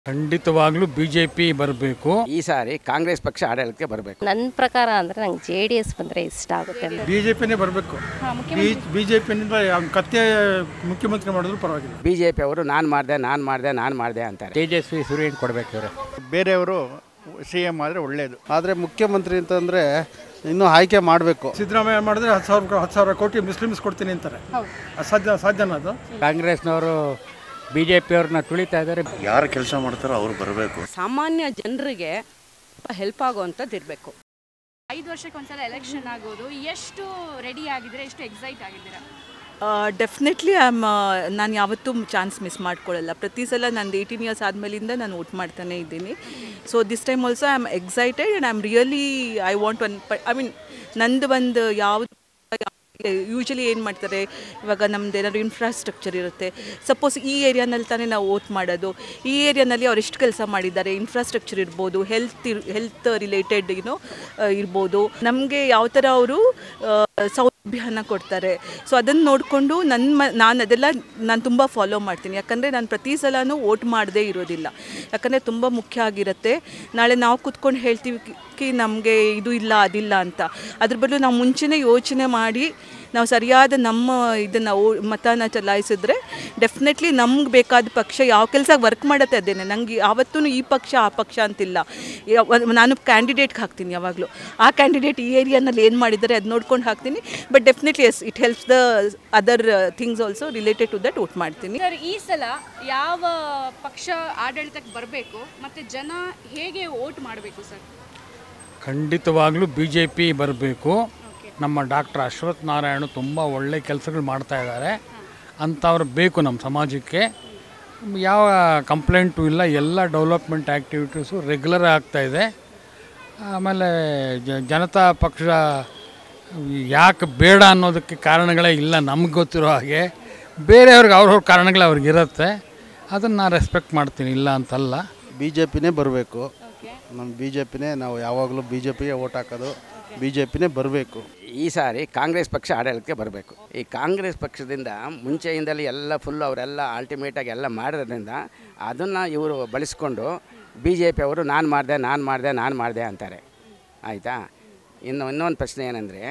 ಖಂಡಿತವಾಗ್ಲೂ B J P ಬರಬೇಕು ಈ ಸಾರಿ ಕಾಂಗ್ರೆಸ್ ಪಕ್ಷ ಆಡಳಿತಕ್ಕೆ ಬರಬೇಕು ನನ್ನ ಪ್ರಕಾರ ಅಂದರೆ ನಂಗೆ ಜೆ ಡಿ ಎಸ್ ಬಂದರೆ ಇಷ್ಟ ಆಗುತ್ತೆ ಬಿ ಜೆ ಪಿನೇ ಬರಬೇಕು ಬಿ ಜೆ ಪಿನಿಂದ ಕತ್ತೆ ಮುಖ್ಯಮಂತ್ರಿ ಮಾಡಿದ್ರು ಪರವಾಗಿಲ್ಲ ಬಿ ಜೆ ಪಿ ಅವರು ನಾನು ಮಾಡಿದೆ ನಾನು ಮಾಡಿದೆ ನಾನು ಮಾಡಿದೆ ಅಂತಾರೆ ತೇಜಸ್ವಿ ಸೂರ್ಯನ್ ಕೊಡ್ಬೇಕು ಇವರು ಬೇರೆಯವರು ಸಿ ಎಮ್ ಆದರೆ ಒಳ್ಳೆಯದು ಆದರೆ ಮುಖ್ಯಮಂತ್ರಿ ಅಂತಂದರೆ ಇನ್ನೂ ಆಯ್ಕೆ ಮಾಡಬೇಕು ಸಿದ್ದರಾಮಯ್ಯ ಮಾಡಿದ್ರೆ ಹತ್ತು ಸಾವಿರ ಹತ್ತು ಸಾವಿರ ಕೋಟಿ ಮುಸ್ಲಿಮ್ಸ್ ಕೊಡ್ತೀನಿ ಅಂತಾರೆ ಅಸಾಧ್ಯ ಸಾಧ್ಯನಾ ಅದು ಕಾಂಗ್ರೆಸ್ನವರು ಬಿ ಜೆ ಪಿಯವ್ರನ್ನ ತುಳಿತಾ ಇದ್ದಾರೆ ಯಾರು ಕೆಲಸ ಮಾಡ್ತಾರೋ ಅವ್ರು ಬರಬೇಕು ಸಾಮಾನ್ಯ ಜನರಿಗೆ ಹೆಲ್ಪ್ ಆಗುವಂಥದ್ದು ಇರಬೇಕು ಐದು ವರ್ಷಕ್ಕೆ ಒಂದ್ಸಲ ಎಲೆಕ್ಷನ್ ಆಗೋದು ಎಷ್ಟು ರೆಡಿ ಆಗಿದ್ರೆ ಎಷ್ಟು ಎಕ್ಸೈಟ್ ಆಗಿದ್ದೀರಾ ಡೆಫಿನೆಟ್ಲಿ ಐ ಆಮ್ ನಾನು ಯಾವತ್ತೂ ಚಾನ್ಸ್ ಮಿಸ್ ಮಾಡ್ಕೊಳ್ಳಲ್ಲ ಪ್ರತಿ ಸಲ ನಂದು ಏಯ್ಟೀನ್ ಇಯರ್ಸ್ ಆದಮೇಲಿಂದ ನಾನು ವೋಟ್ ಮಾಡ್ತಾನೆ ಇದ್ದೀನಿ so this time also I am excited and I am really I want one I mean ನಂದು ಒಂದು ಯಾವುದು ಯೂಶಲಿ ಏನು ಮಾಡ್ತಾರೆ ಇವಾಗ ನಮ್ದು ಏನಾದ್ರು ಇನ್ಫ್ರಾಸ್ಟ್ರಕ್ಚರ್ ಇರುತ್ತೆ ಸಪೋಸ್ ಈ ಏರಿಯಾನಲ್ಲಿ ತಾನೇ ನಾವು ವೋಟ್ ಮಾಡೋದು ಈ ಏರಿಯಾನಲ್ಲಿ ಅವ್ರು ಎಷ್ಟು ಕೆಲಸ ಮಾಡಿದ್ದಾರೆ ಇನ್ಫ್ರಾಸ್ಟ್ರಕ್ಚರ್ ಇರ್ಬೋದು ಹೆಲ್ತ್ ಹೆಲ್ತ್ ರಿಲೇಟೆಡ್ ಏನೋ ಇರ್ಬೋದು ನಮಗೆ ಯಾವ ಥರ ಅವರು ಸೌಲಭ್ಯನ ಕೊಡ್ತಾರೆ ಸೊ ಅದನ್ನು ನೋಡಿಕೊಂಡು ನನ್ನ ಮ ನಾನು ಅದೆಲ್ಲ ನಾನು ತುಂಬ ಫಾಲೋ ಮಾಡ್ತೀನಿ ಯಾಕಂದರೆ ನಾನು ಪ್ರತಿ ಸಲನೂ ವೋಟ್ ಮಾಡದೇ ಇರೋದಿಲ್ಲ ಯಾಕಂದರೆ ತುಂಬ ಮುಖ್ಯ ಆಗಿರುತ್ತೆ ನಾಳೆ ನಾವು ಕೂತ್ಕೊಂಡು ಹೇಳ್ತೀವಿ ಕಿ- ಕಿ ನಮಗೆ ಇದು ಇಲ್ಲ ಅದಿಲ್ಲ ಅಂತ ಅದ್ರ ಬದಲು ನಾವು ಮುಂಚೆನೇ ಯೋಚನೆ ಮಾಡಿ ನಾವು ಸರಿಯಾದ ನಮ್ಮ ಇದನ್ನು ಮತನ ಚಲಾಯಿಸಿದ್ರೆ ಡೆಫಿನೆಟ್ಲಿ ನಮ್ಗೆ ಬೇಕಾದ ಪಕ್ಷ ಯಾವ ಕೆಲಸ ವರ್ಕ್ ಮಾಡುತ್ತೆ ಅದೇನೆ ನಂಗೆ ಯಾವತ್ತೂ ಈ ಪಕ್ಷ ಆ ಪಕ್ಷ ಅಂತಿಲ್ಲ ಯಾವ- ನಾನು ಕ್ಯಾಂಡಿಡೇಟ್ಗೆ ಹಾಕ್ತೀನಿ ಯಾವಾಗಲೂ ಆ ಕ್ಯಾಂಡಿಡೇಟ್ ಈ ಏರಿಯಾನಲ್ಲಿ ಏನು ಮಾಡಿದ್ದಾರೆ ಅದು ನೋಡ್ಕೊಂಡು ಹಾಕ್ತೀನಿ but definitely yes it helps the other things also related to that vote ಮಾಡ್ತೀನಿ ಸರ್ ಈ ಸಲ ಯಾವ ಪಕ್ಷ ಆಡಳಿತಕ್ಕೆ ಬರಬೇಕು ಮತ್ತೆ ಜನ ಹೇಗೆ ವೋಟ್ ಮಾಡಬೇಕು ಸರ್ ಖಂಡಿತವಾಗ್ಲೂ ಬಿ ಜೆ ಪಿ ಬರಬೇಕು ನಮ್ಮ ಡಾಕ್ಟರ್ ಅಶ್ವಥ್ ನಾರಾಯಣ ತುಂಬ ಒಳ್ಳೆ ಕೆಲಸಗಳು ಮಾಡ್ತಾ ಇದ್ದಾರೆ ಅಂಥವ್ರು ಬೇಕು ನಮ್ಮ ಸಮಾಜಕ್ಕೆ ಯಾವ ಕಂಪ್ಲೇಂಟು ಇಲ್ಲ ಎಲ್ಲ ಡೆವಲಪ್ಮೆಂಟ್ ಆ್ಯಕ್ಟಿವಿಟೀಸು ರೆಗ್ಯುಲರ್ ಆಗ್ತಾ ಇದೆ ಆಮೇಲೆ ಜ- ಜನತಾ ಪಕ್ಷ ಯಾಕೆ ಬೇಡ ಅನ್ನೋದಕ್ಕೆ ಕಾರಣಗಳೇ ಇಲ್ಲ ನಮ್ಗೆ ಗೊತ್ತಿರೋ ಹಾಗೆ ಬೇರೆಯವ್ರಿಗೆ ಅವ್ರವ್ರ ಕಾರಣಗಳು ಅವ್ರಿಗಿರುತ್ತೆ ಅದನ್ನು ನಾನು ರೆಸ್ಪೆಕ್ಟ್ ಮಾಡ್ತೀನಿ ಇಲ್ಲ ಅಂತಲ್ಲ ಬಿ ಜೆ ಪಿನೇ ಬರಬೇಕು ನಮ್ಮ ಬಿ ಜೆ ಪಿನೇ ನಾವು ಯಾವಾಗಲೂ ಬಿ ಜೆ ಪಿಗೆ ಓಟ್ ಹಾಕೋದು ಬಿ ಜೆ ಪಿನೇ ಬರಬೇಕು ಈ ಸಾರಿ ಕಾಂಗ್ರೆಸ್ ಪಕ್ಷ ಆಡಳಿತಕ್ಕೆ ಬರಬೇಕು ಈ ಕಾಂಗ್ರೆಸ್ ಪಕ್ಷದಿಂದ ಮುಂಚೆಯಿಂದಲೇ ಎಲ್ಲ ಫುಲ್ ಅವರೆಲ್ಲ ಅಲ್ಟಿಮೇಟಾಗಿ ಎಲ್ಲ ಮಾಡೋದ್ರಿಂದ ಅದನ್ನು ಇವರು ಬಳಸ್ಕೊಂಡು ಬಿ ಜೆ ಪಿ ಅವರು ನಾನು ಮಾಡಿದೆ ನಾನು ಮಾಡಿದೆ ನಾನು ಮಾಡಿದೆ ಅಂತಾರೆ ಆಯಿತಾ ಇನ್ನು ಇನ್ನೊಂದು ಪ್ರಶ್ನೆ ಏನಂದರೆ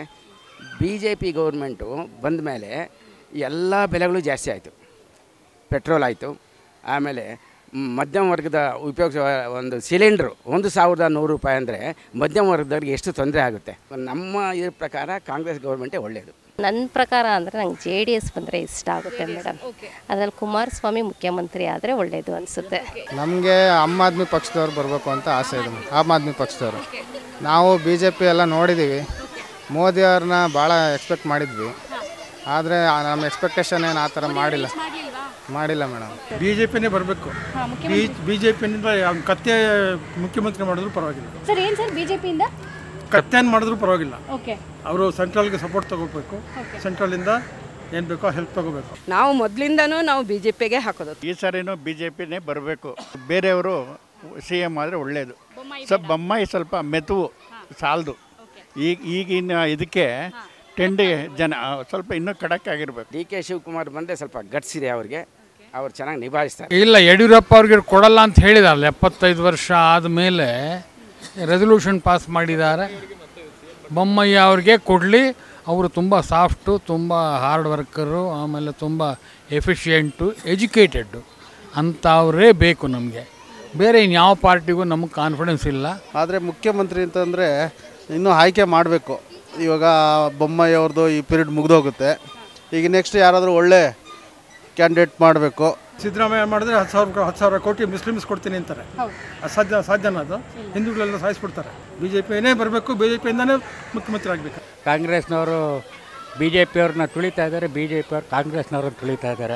ಬಿ ಜೆ ಪಿ ಗೌರ್ಮೆಂಟು ಬಂದ ಮೇಲೆ ಎಲ್ಲ ಬೆಲೆಗಳು ಜಾಸ್ತಿ ಆಯಿತು ಪೆಟ್ರೋಲ್ ಆಯಿತು ಆಮೇಲೆ ಮ್, ಮಧ್ಯಮ ವರ್ಗದ ಉಪಯೋಗಿಸುವ ಒಂದು ಸಿಲಿಂಡ್ರು ಒಂದು ಸಾವಿರದ ನೂರು ರೂಪಾಯಿ ಅಂದರೆ ಮಧ್ಯಮ ವರ್ಗದವ್ರಿಗೆ ಎಷ್ಟು ತೊಂದರೆ ಆಗುತ್ತೆ ನಮ್ಮ ಇದ್ರ ಪ್ರಕಾರ ಕಾಂಗ್ರೆಸ್ ಗೌರ್ಮೆಂಟೇ ಒಳ್ಳೆಯದು ನನ್ನ ಪ್ರಕಾರ ಅಂದರೆ ನಂಗೆ ಜೆ ಡಿ ಎಸ್ ಬಂದರೆ ಇಷ್ಟ ಆಗುತ್ತೆ ಮೇಡಮ್ ಅದರಲ್ಲಿ ಕುಮಾರಸ್ವಾಮಿ ಮುಖ್ಯಮಂತ್ರಿ ಆದರೆ ಒಳ್ಳೆಯದು ಅನಿಸುತ್ತೆ ನಮಗೆ ಆಮ್ ಆದ್ಮಿ ಪಕ್ಷದವ್ರು ಬರಬೇಕು ಅಂತ ಆಸೆ ಇದೆ ಆಮ್ ಆದ್ಮಿ ಪಕ್ಷದವರು ನಾವು ಬಿ ಜೆ ಪಿ ಎಲ್ಲ ನೋಡಿದ್ದೀವಿ ಮೋದಿ ಅವ್ರನ್ನ ಭಾಳ ಎಕ್ಸ್ಪೆಕ್ಟ್ ಮಾಡಿದ್ವಿ ಆದರೆ ನಮ್ಮ ಎಕ್ಸ್ಪೆಕ್ಟೇಷನ್ ಏನು ಆ ಥರ ಮಾಡಿಲ್ಲ ಮಾಡಿಲ್ಲ ಮೇಡಮ್ ಬಿ ಜೆ ಪಿನೇ ಬರಬೇಕು ಬಿ ಜೆ ಪಿನಿಂದ ಕತ್ತೆ ಮುಖ್ಯಮಂತ್ರಿ ಮಾಡಿದ್ರು ಪರವಾಗಿಲ್ಲ ಸರ್ ಏನು ಸರ್ ಬಿಜೆಪಿಯಿಂದ ಕತ್ತೆನ್ ಮಾಡಿದ್ರು ಪರವಾಗಿಲ್ಲ ಓಕೆ ಅವರು ಸೆಂಟ್ರಲ್ಗೆ ಸಪೋರ್ಟ್ ತಗೋಬೇಕು ಸೆಂಟ್ರಲಿಂದ ಏನು ಬೇಕೋ ಹೆಲ್ಪ್ ತಗೋಬೇಕು ನಾವು ಮೊದಲಿಂದನೂ ನಾವು ಬಿ ಜೆ ಪಿಗೆ ಹಾಕೋದು ಈ ಸಾರಿನೂ ಬಿ ಜೆ ಪಿನೇ ಬರಬೇಕು ಬೇರೆಯವರು ಸಿ ಎಮ್ ಆದರೆ ಒಳ್ಳೆಯದು ಸ್ವಲ್ಪ ಬೊಮ್ಮಾಯಿ ಸ್ವಲ್ಪ ಮೆತುವು ಸಾಲದು ಈಗ ಈಗಿನ ಇದಕ್ಕೆ ಟೆಂಡಿಗೆ ಜನ ಆ, ಸ್ವಲ್ಪ ಇನ್ನೂ ಖಡಕ್ ಆಗಿರ್ಬೇಕು ಡಿ ಕೆ ಶಿವಕುಮಾರ್ ಬಂದರೆ ಸ್ವಲ್ಪ ಗಟ್ಸ್ ಇದೆ ಅವ್ರಿಗೆ ಅವ್ರು ಚೆನ್ನಾಗಿ ನಿಭಾಯಿಸ್ತಾರೆ ಇಲ್ಲ ಯಡಿಯೂರಪ್ಪ ಅವ್ರಿಗೆ ಕೊಡಲ್ಲ ಅಂತ ಹೇಳಿದಾರಲ್ಲ ಎಪ್ಪತ್ತೈದು ವರ್ಷ ಆದಮೇಲೆ ರೆಸಲ್ಯೂಷನ್ ಪಾಸ್ ಮಾಡಿದ್ದಾರೆ ಬೊಮ್ಮಯ್ಯ ಅವ್ರಿಗೆ ಕೊಡಲಿ ಅವರು ತುಂಬ ಸಾಫ್ಟು ತುಂಬ ಹಾರ್ಡ್ ವರ್ಕರು ಆಮೇಲೆ ತುಂಬ ಎಫಿಷಿಯೆಂಟು ಎಜುಕೇಟೆಡ್ಡು ಅಂಥವರೇ ಬೇಕು ನಮಗೆ ಬೇರೆ ಇನ್ಯಾವ ಪಾರ್ಟಿಗೂ ನಮಗೆ ಕಾನ್ಫಿಡೆನ್ಸ್ ಇಲ್ಲ ಆದರೆ ಮುಖ್ಯಮಂತ್ರಿ ಅಂತಂದರೆ ಇನ್ನೂ ಆಯ್ಕೆ ಮಾಡಬೇಕು ಇವಾಗ ಬೊಮ್ಮಾಯಿ ಅವ್ರದ್ದು ಈ ಪೀರಿಯಡ್ ಮುಗಿದೋಗುತ್ತೆ ಈಗ ನೆಕ್ಸ್ಟ್ ಯಾರಾದರೂ ಒಳ್ಳೆ ಕ್ಯಾಂಡಿಡೇಟ್ ಮಾಡಬೇಕು ಸಿದ್ದರಾಮಯ್ಯ ಮಾಡಿದ್ರೆ ಹತ್ತು ಸಾವಿರ ಹತ್ತು ಸಾವಿರ ಕೋಟಿ ಮುಸ್ಲಿಮ್ಸ್ ಕೊಡ್ತೀನಿ ಅಂತಾರೆ ಅಸಾಧ್ಯ ಸಾಧ್ಯನಾ ಅದು ಹಿಂದೂಗಳೆಲ್ಲ ಸಾಯಿಸ್ಬಿಡ್ತಾರೆ ಬಿ ಜೆ ಪಿನೇ ಬರಬೇಕು ಬಿ ಜೆ ಪಿಯಿಂದನೇ ಮುಖ್ಯಮಂತ್ರಿ ಆಗಬೇಕು ಕಾಂಗ್ರೆಸ್ನವರು ಬಿ ಜೆ ಪಿಯವ್ರನ್ನ ತುಳಿತಾ ಇದ್ದಾರೆ ಬಿ ಜೆ ಪಿಯವ್ರು ಕಾಂಗ್ರೆಸ್ನವ್ರನ್ನ ತುಳಿತಾ ಇದ್ದಾರೆ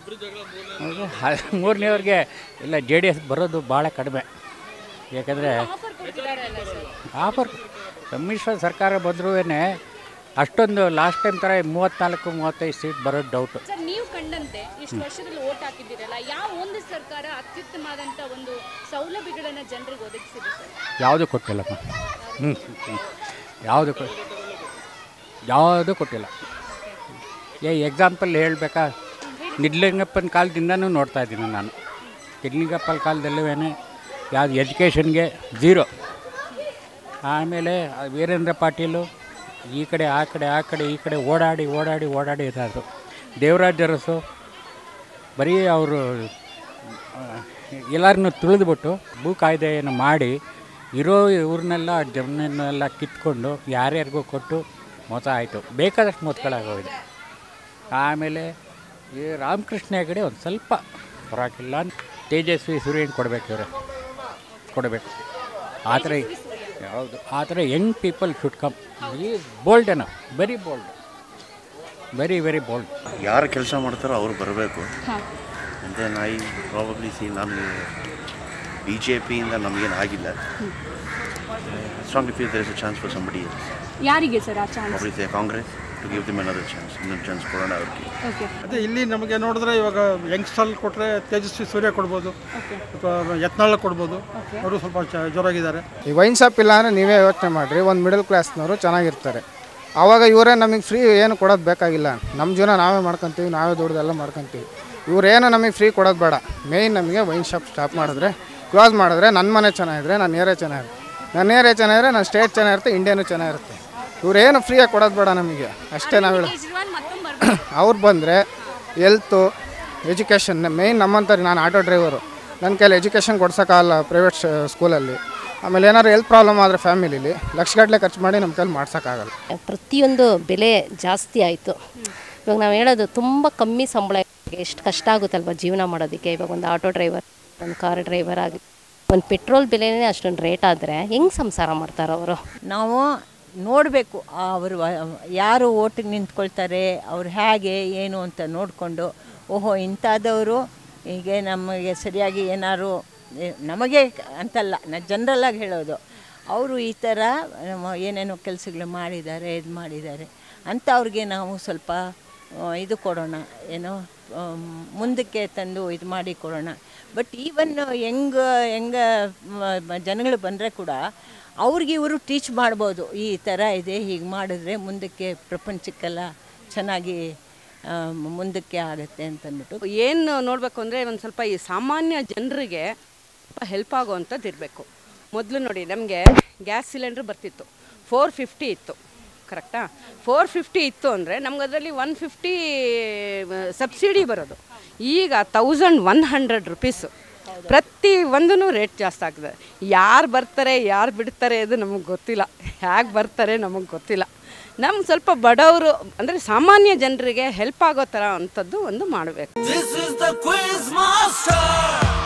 ಮೂರನೇವ್ರಿಗೆ ಇಲ್ಲ ಜೆ ಡಿ ಎಸ್ ಬರೋದು ಭಾಳ ಕಡಿಮೆ ಯಾಕಂದರೆ ಆಫರ್ ಸಮ್ಮಿಶ್ರ ಸರ್ಕಾರ ಬಂದ್ರೂ ಅಷ್ಟೊಂದು ಲಾಸ್ಟ್ ಟೈಮ್ ಥರ ಮೂವತ್ತ್ನಾಲ್ಕು ಮೂವತ್ತೈದು ಸೀಟ್ ಬರೋದು ಡೌಟು ಸರ್ ನೀವು ಕಂಡಂತೆ ಇಷ್ಟು ವರ್ಷದಲ್ಲಿ ವೋಟ್ ಹಾಕಿದ್ದೀರಲ್ಲ ಯಾವ ಒಂದು ಸರ್ಕಾರ ಅತ್ಯುತ್ತಮವಾದಂಥ ಒಂದು ಸೌಲಭ್ಯಗಳನ್ನು ಜನರಿಗೆ ಒದಗಿಸಿದೆ ಸರ್ ಯಾವುದು ಕೊಟ್ಟಿಲ್ಲಮ್ಮ ಹ್ಞೂ ಯಾವುದು ಕೊ ಯಾವುದೂ ಕೊಟ್ಟಿಲ್ಲ ಏ ಎಕ್ಸಾಂಪಲ್ ಹೇಳಬೇಕಾ ನಿಡ್ಲಿಂಗಪ್ಪನ ಕಾಲದಿಂದನೂ ನೋಡ್ತಾ ಇದ್ದೀನಿ ನಾನು ಯಡಿಯೂರಪ್ಪನ ಕಾಲದಲ್ಲೂ ಯಾವುದು ಎಜುಕೇಷನ್ಗೆ ಝೀರೋ ಆಮೇಲೆ ಆ ವೀರೇಂದ್ರ ಪಾಟೀಲು ಈ ಕಡೆ ಆ ಕಡೆ ಆ ಕಡೆ ಈ ಕಡೆ ಓಡಾಡಿ ಓಡಾಡಿ ಓಡಾಡಿ ಇರೋದು ದೇವರಾಜ್ ಅರಸು ಬರೀ ಅವರು ಎಲ್ಲರನ್ನೂ ತುಳಿದ್ಬಿಟ್ಟು ಭೂ ಕಾಯ್ದೆಯನ್ನು ಮಾಡಿ ಇರೋ ಇವ್ರನ್ನೆಲ್ಲ ಜನರನ್ನೆಲ್ಲ ಕಿತ್ಕೊಂಡು ಯಾರ್ಯಾರಿಗೂ ಕೊಟ್ಟು ಮೋಸ ಆಯಿತು ಬೇಕಾದಷ್ಟು ಮೋಸಗಳಾಗೋಗಿದೆ ಆಮೇಲೆ ಈ ರಾಮಕೃಷ್ಣ ಹೆಗಡೆ ಒಂದು ಸ್ವಲ್ಪ ಪರವಾಗಿಲ್ಲ ತೇಜಸ್ವಿ ಸೂರ್ಯನ್ ಕೊಡಬೇಕು ಇವರು ಕೊಡಬೇಕು ಆ ಥರ ಯಾವುದು ಆ ಥರ ಯಂಗ್ ಪೀಪಲ್ ಶುಡ್ ಕಮ್ ಈ ಬೋಲ್ಡ್ ಅನ very bold very very bold ಯಾರು ಕೆಲಸ ಮಾಡ್ತಾರೋ ಅವ್ರು ಬರಬೇಕು ಹಾಂ ಮತ್ತು ಐ ಪ್ರಾಬಬ್ಲಿ ಸಿ ನಾನು ಬಿ ಜೆ ಪಿಯಿಂದ ನಮಗೇನು ಆಗಿಲ್ಲ strongly feel there is a chance for somebody ಯಾರಿಗೆ ಸರ್ ಆ chance probably say Congress to give them another chance ಇನ್ನೊಂದು ಚಾನ್ಸ್ ಕೊಡೋಣ ಅವ್ರಿಗೆ ಓಕೆ ಅದೇ ಇಲ್ಲಿ ನಮಗೆ ನೋಡಿದ್ರೆ ಇವಾಗ ಯಂಗ್ಸ್ಟರ್ ಕೊಟ್ಟರೆ ತೇಜಸ್ವಿ ಸೂರ್ಯ ಕೊಡ್ಬೋದು ಓಕೆ ಅಥವಾ ಯತ್ನಾಳ ಕೊಡ್ಬೋದು ಅವರು ಸ್ವಲ್ಪ ಚ ಜೋರಾಗಿದ್ದಾರೆ ಈ ವೈನ್ ಶಾಪ್ ಇಲ್ಲ ಅಂದರೆ ನೀವೇ ಯೋಚನೆ ಮಾಡಿರಿ ಒಂದು ಮಿಡಲ್ ಕ್ಲಾಸ್ನವರು ಚೆನ್ನಾಗಿರ್ತಾರೆ ಆವಾಗ ಇವರೇ ನಮಗೆ ಫ್ರೀ ಏನು ಕೊಡೋದು ಬೇಕಾಗಿಲ್ಲ ನಮ್ಮ ಜೀವನ ನಾವೇ ಮಾಡ್ಕೊತೀವಿ ನಾವೇ ದುಡ್ದೆಲ್ಲ ಮಾಡ್ಕೊತೀವಿ ಇವರೇನು ನಮಗೆ ಫ್ರೀ ಕೊಡೋದು ಬೇಡ ಮೇಯ್ನ್ ನಮಗೆ ವೈನ್ ಶಾಪ್ ಸ್ಟಾಪ್ ಮಾಡಿದ್ರೆ ಕ್ಲೋಸ್ ಮಾಡಿದ್ರೆ ನನ್ನ ಮನೆ ಚೆನ್ನಾಗಿದ್ರೆ ನನ್ನ ಏರಿಯಾ ಚೆನ್ನಾಗಿರುತ್ತೆ ನನ್ನ ಏರಿಯಾ ಚೆನ್ನಾಗಿದ್ರೆ ನನ್ನ ಸ್ಟೇಟ್ ಚೆನ್ನಾಗಿರುತ್ತೆ ಇಂಡಿಯಾನು ಚೆನ್ನಾಗಿರುತ್ತೆ ಇವರೇನು ಫ್ರೀಯಾಗಿ ಕೊಡೋದು ಬೇಡ ನಮಗೆ ಅಷ್ಟೇ ನಾವು ಹೇಳೋದು ಕೇಜ್ರಿವಾಲ್ ಮತ್ತೊಮ್ಮೆ ಬರ್ಬೇಕು ಅವ್ರು ಬಂದರೆ ಎಲ್ತು ಎಜುಕೇಷನ್ ಮೇಯ್ನ್ ನಮ್ಮಂತಾರೆ ನಾನು ಆಟೋ ಡ್ರೈವರು ನನ್ನ ಕೈಲಿ ಎಜುಕೇಷನ್ ಕೊಡ್ಸೋಕ್ಕಾಗಲ್ಲ ಪ್ರೈವೇಟ್ ಸ್ಕೂಲಲ್ಲಿ ಆಮೇಲೆ ಏನಾದ್ರು ಹೆಲ್ತ್ ಪ್ರಾಬ್ಲಮ್ ಆದರೆ ಫ್ಯಾಮಿಲಿಲಿ ಲಕ್ಷಗಟ್ಟಲೆ ಖರ್ಚು ಮಾಡಿ ನಮ್ಮ ಕೈಲಿ ಮಾಡ್ಸೋಕ್ಕಾಗಲ್ಲ ಪ್ರತಿಯೊಂದು ಬೆಲೆ ಜಾಸ್ತಿ ಆಯಿತು ಇವಾಗ ನಾವು ಹೇಳೋದು ತುಂಬ ಕಮ್ಮಿ ಸಂಬಳ ಎಷ್ಟು ಕಷ್ಟ ಆಗುತ್ತಲ್ವ ಜೀವನ ಮಾಡೋದಕ್ಕೆ ಇವಾಗ ಒಂದು ಆಟೋ ಡ್ರೈವರ್ ಒಂದು ಕಾರ್ ಡ್ರೈವರ್ ಆಗಿ ಒಂದು ಪೆಟ್ರೋಲ್ ಬೆಲೆನೇ ಅಷ್ಟೊಂದು ರೇಟ್ ಆದರೆ ಹೆಂಗೆ ಸಂಸಾರ ಮಾಡ್ತಾರೆ ಅವರು ನಾವು ನೋಡಬೇಕು ಅವರು ಯಾರು ಓಟಿಗೆ ನಿಂತ್ಕೊಳ್ತಾರೆ ಅವ್ರು ಹೇಗೆ ಏನು ಅಂತ ನೋಡಿಕೊಂಡು ಓಹೋ ಇಂಥದ್ದವರು ಹೀಗೆ ನಮಗೆ ಸರಿಯಾಗಿ ಏನಾದ್ರು ಏ- ನಮಗೆ ಅಂತಲ್ಲ ನಾ ಜನರಲ್ಲಾಗಿ ಹೇಳೋದು ಅವರು ಈ ಥರ ನಮ್ಮ ಏನೇನೋ ಕೆಲಸಗಳು ಮಾಡಿದ್ದಾರೆ ಇದು ಮಾಡಿದ್ದಾರೆ ಅಂತ ಅವ್ರಿಗೆ ನಾವು ಸ್ವಲ್ಪ ಆ, ಇದು ಕೊಡೋಣ ಏನೋ ಆಮ್, ಮುಂದಕ್ಕೆ ತಂದು ಇದು ಮಾಡಿ ಕೊಡೋಣ ಬಟ್ ಈವನ್ ಹೆಂಗ ಹೆಂಗ ಜನಗಳು ಬಂದರೆ ಕೂಡ ಅವ್ರಿಗೆ ಇವರು ಟೀಚ್ ಮಾಡ್ಬೋದು ಈ ಥರ ಇದೆ ಹೀಗೆ ಮಾಡಿದ್ರೆ ಮುಂದಕ್ಕೆ ಪ್ರಪಂಚಕ್ಕೆಲ್ಲ ಚೆನ್ನಾಗಿ ಆ, ಮುಂದಕ್ಕೆ ಆಗುತ್ತೆ ಅಂತಂದ್ಬಿಟ್ಟು ಏನು ನೋಡಬೇಕು ಅಂದರೆ ಒಂದು ಸ್ವಲ್ಪ ಈ ಸಾಮಾನ್ಯ ಜನರಿಗೆ ಸ್ವಲ್ಪ ಹೆಲ್ಪ್ ಆಗೋವಂಥದ್ದು ಇರಬೇಕು ಮೊದಲು ನೋಡಿ ನಮಗೆ ಗ್ಯಾಸ್ ಸಿಲಿಂಡ್ರ್ ಬರ್ತಿತ್ತು ಫೋರ್ ಫಿಫ್ಟಿ ಇತ್ತು ಕರೆಕ್ಟಾ ಫೋರ್ ಫಿಫ್ಟಿ ಇತ್ತು ಅಂದರೆ ನಮ್ಗೆ ಅದರಲ್ಲಿ ಒನ್ ಫಿಫ್ಟಿ ಸಬ್ಸಿಡಿ ಬರೋದು ಈಗ ತೌಸಂಡ್ ಒನ್ ಹಂಡ್ರೆಡ್ ರುಪೀಸು ಪ್ರತಿ ಒಂದೂ ರೇಟ್ ಜಾಸ್ತಿ ಆಗ್ತದೆ ಯಾರು ಬರ್ತಾರೆ ಯಾರು ಬಿಡ್ತಾರೆ ಅದು ನಮಗೆ ಗೊತ್ತಿಲ್ಲ ಹೇಗೆ ಬರ್ತಾರೆ ನಮಗೆ ಗೊತ್ತಿಲ್ಲ ನಮ್ಗೆ ಸ್ವಲ್ಪ ಬಡವರು ಅಂದರೆ ಸಾಮಾನ್ಯ ಜನರಿಗೆ ಹೆಲ್ಪ್ ಆಗೋ ಥರ ಅಂಥದ್ದು ಒಂದು ಮಾಡಬೇಕು This is the quiz master.